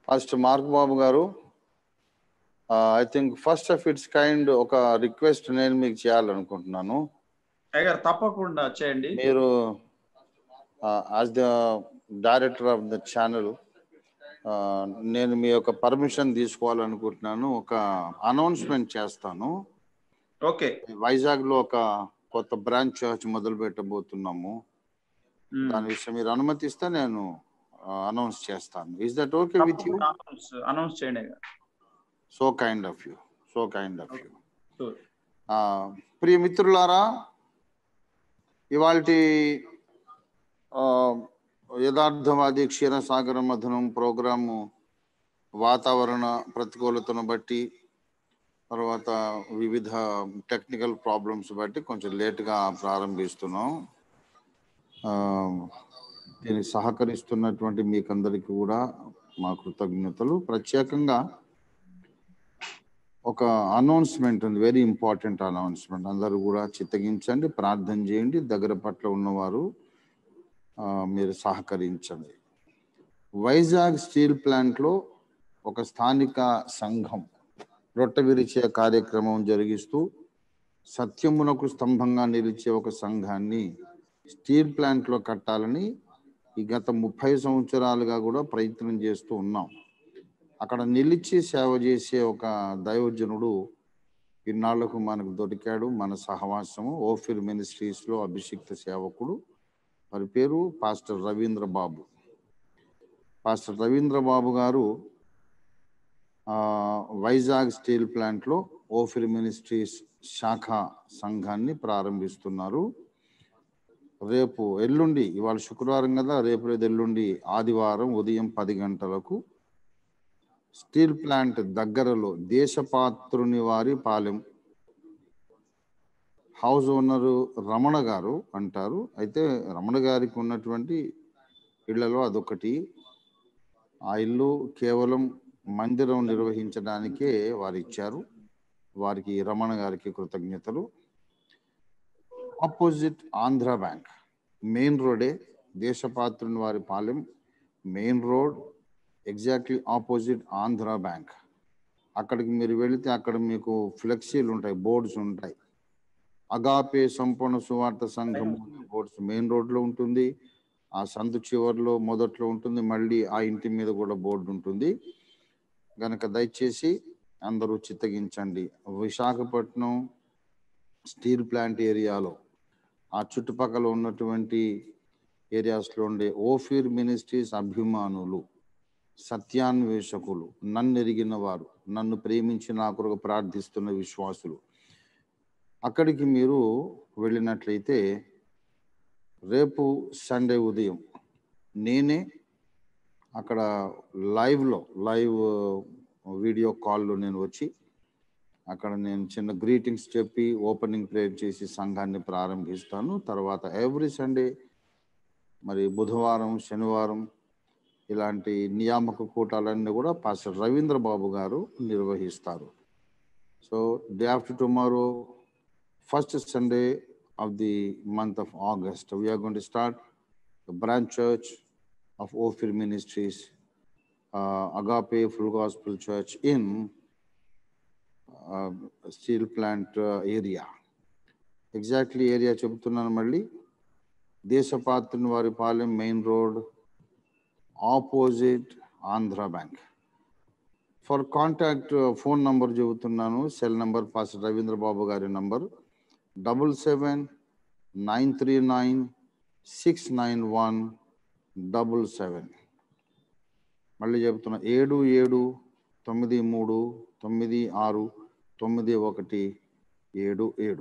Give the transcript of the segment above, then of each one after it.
First mark Babu garu I think first of its kind ఒక request నేను మీకు చేయాలనుకుంటున్నాను అయ్యగారు తప్పకుండా చేయండి మీరు as the director of the channel నేను మీ యొక్క పర్మిషన్ తీసుకోవాలనుకుంటున్నాను ఒక అనౌన్స్మెంట్ చేస్తాను ఓకే వైజాగ్ లో ఒక కొత్త బ్రాంచ్ చర్చ్ మొదలు పెట్టబోతున్నాము దాని విషయం మీరు అనుమతిస్తే నేను అనౌన్స్ చేస్తాను is that okay with you announce చేయండి అయ్యగారు so kind of you so kind of you Sure. ప్రియ మిత్రులారా ఇవాళ యథార్థవాది క్షీరసాగర మధునం ప్రోగ్రాము వాతావరణ ప్రతికూలతను బట్టి తర్వాత వివిధ టెక్నికల్ ప్రాబ్లమ్స్ బట్టి కొంచెం లేట్గా ప్రారంభిస్తున్నాం ఆ, దీనికి సహకరిస్తున్నటువంటి మీకందరికీ కూడా మా కృతజ్ఞతలు ప్రత్యేకంగా ఒక అనౌన్స్మెంట్ ఉంది వెరీ ఇంపార్టెంట్ అనౌన్స్మెంట్ అందరూ కూడా చిత్తగించండి ప్రార్థన చేయండి దగ్గర పట్ల ఉన్నవారు ఆ, మీరు సహకరించండి వైజాగ్ స్టీల్ ప్లాంట్లో ఒక స్థానిక సంఘం రొట్టె విరిచే కార్యక్రమం జరిగిస్తూ సత్యమునకు స్తంభంగా నిలిచే ఒక సంఘాన్ని స్టీల్ ప్లాంట్లో కట్టాలని ఈ గత ముప్పై సంవత్సరాలుగా కూడా ప్రయత్నం చేస్తూ ఉన్నాం అక్కడ నిలిచి సేవ చేసే ఒక దైవజనుడు ఇన్నాళ్లకు మనకు దొరికాడు మన సహవాసము ఓఫిర్ మినిస్ట్రీస్ లో అభిషిక్త సేవకుడు వారి పేరు పాస్టర్ రవీంద్ర బాబు పాస్టర్ రవీంద్ర బాబు గారు ఆ, వైజాగ్ స్టీల్ ప్లాంట్లో ఓఫిర్ మినిస్ట్రీస్ శాఖ సంఘాన్ని ప్రారంభిస్తున్నారు రేపు ఎల్లుండి ఇవాళ శుక్రవారం కదా రేపు లేదు ఎల్లుండి ఆదివారం ఉదయం పది గంటలకు స్టీల్ ప్లాంట్ దగ్గరలో దేశపాత్రుని వారి పాలెం హౌస్ ఓనరు రమణ గారు అంటారు అయితే రమణ గారికి ఉన్నటువంటి ఇళ్లలో అదొకటి ఆ ఇల్లు కేవలం మందిరం నిర్వహించడానికే వారు ఇచ్చారు వారికి రమణ గారికి కృతజ్ఞతలు ఆపోజిట్ ఆంధ్ర బ్యాంక్ మెయిన్ రోడే Desapatruni Vari Palem main road exactly opposite Andhra bank అక్కడికి మీరు వెళితే అక్కడ మీకు ఫ్లెక్సీలు ఉంటాయి బోర్డ్స్ ఉంటాయి అగాపే సంపూర్ణ సువార్త సంఘం బోర్డ్స్ మెయిన్ రోడ్లో ఉంటుంది ఆ సందు చివర్లో మొదట్లో ఉంటుంది మళ్ళీ ఆ ఇంటి మీద కూడా బోర్డు ఉంటుంది గనక దయచేసి అందరూ చిత్తగించండి విశాఖపట్నం స్టీల్ ప్లాంట్ ఏరియాలో ఆ చుట్టుపక్కల ఉన్నటువంటి ఏరియాస్లో ఉండే ఓఫీర్ మినిస్ట్రీస్ అభిమానులు సత్యాన్వేషకులు నన్ను ఎరిగిన వారు నన్ను ప్రేమించి నా కొరకు ప్రార్థిస్తున్న విశ్వాసులు అక్కడికి మీరు వెళ్ళినట్లయితే రేపు సండే ఉదయం నేనే అక్కడ లైవ్లో లైవ్ వీడియో కాల్లో నేను వచ్చి అక్కడ నేను చిన్న గ్రీటింగ్స్ చెప్పి ఓపెనింగ్ ప్రేయర్ చేసి సంఘాన్ని ప్రారంభిస్తాను తర్వాత ఎవ్రీ సండే మరి బుధవారం శనివారం ఇలాంటి నియామక కూటాలన్నీ కూడా పాస్టర్ రవీంద్ర బాబు గారు నిర్వహిస్తారు so day after tomorrow first Sunday of the month of August we are gonna to start branch church of Ophir ministries agape full gospel church in steel plant area exactly area చెబుతున్నాను మళ్ళీ Desapatruni Vari Palem main road opposite Andhra bank for contact phone number చెబుతున్నాను cell number pastor Ravindra Babu గారి number double seven nine three nine six nine one double seven మళ్ళీ చెబుతున్నా ఏడు ఏడు తొమ్మిది మూడు తొమ్మిది ఆరు తొమ్మిది ఒకటి ఏడు ఏడు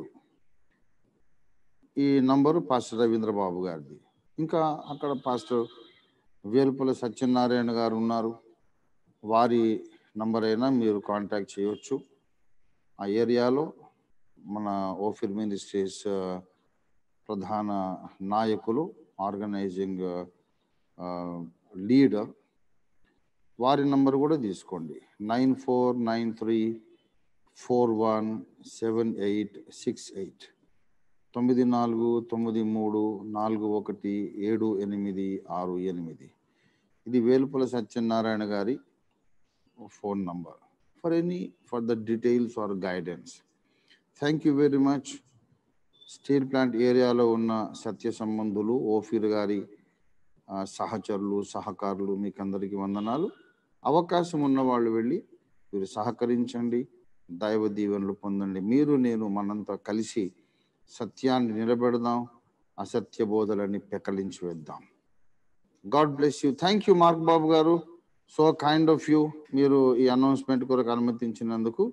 ఈ నంబరు పాస్టర్ రవీంద్ర బాబు గారిది ఇంకా అక్కడ పాస్టర్ వేలుపల్లి సత్యనారాయణ గారు ఉన్నారు వారి నంబర్ అయినా మీరు కాంటాక్ట్ చేయవచ్చు ఆ ఏరియాలో మన ఓఫిర్ మినిస్ట్రీస్ ప్రధాన నాయకులు ఆర్గనైజింగ్ లీడర్ వారి నంబర్ కూడా తీసుకోండి nine four nine three four one seven eight six eight తొమ్మిది నాలుగు తొమ్మిది మూడు నాలుగు ఒకటి ఏడు ఎనిమిది ఆరు ఎనిమిది ఇది వేలుపుల సత్యనారాయణ గారి phone number for any further details or guidance. Thank you very much. Steel plant ఏరియాలో ఉన్న సత్య సంబంధులు ఓఫీర్ గారి ఆ, సహచరులు సహకారులు మీకు అందరికీ వందనాలు అవకాశం ఉన్న వాళ్ళు వెళ్ళి మీరు సహకరించండి దైవ దీవెనలు పొందండి మీరు నేను మనంతా కలిసి సత్యాన్ని నిలబెడదాం అసత్య బోధలని పెకలించి వేద్దాం God bless you thank you Mark Babu garu so kind of you మీరు ఈ అనౌన్స్మెంట్ కొరకు అనుమతించినందుకు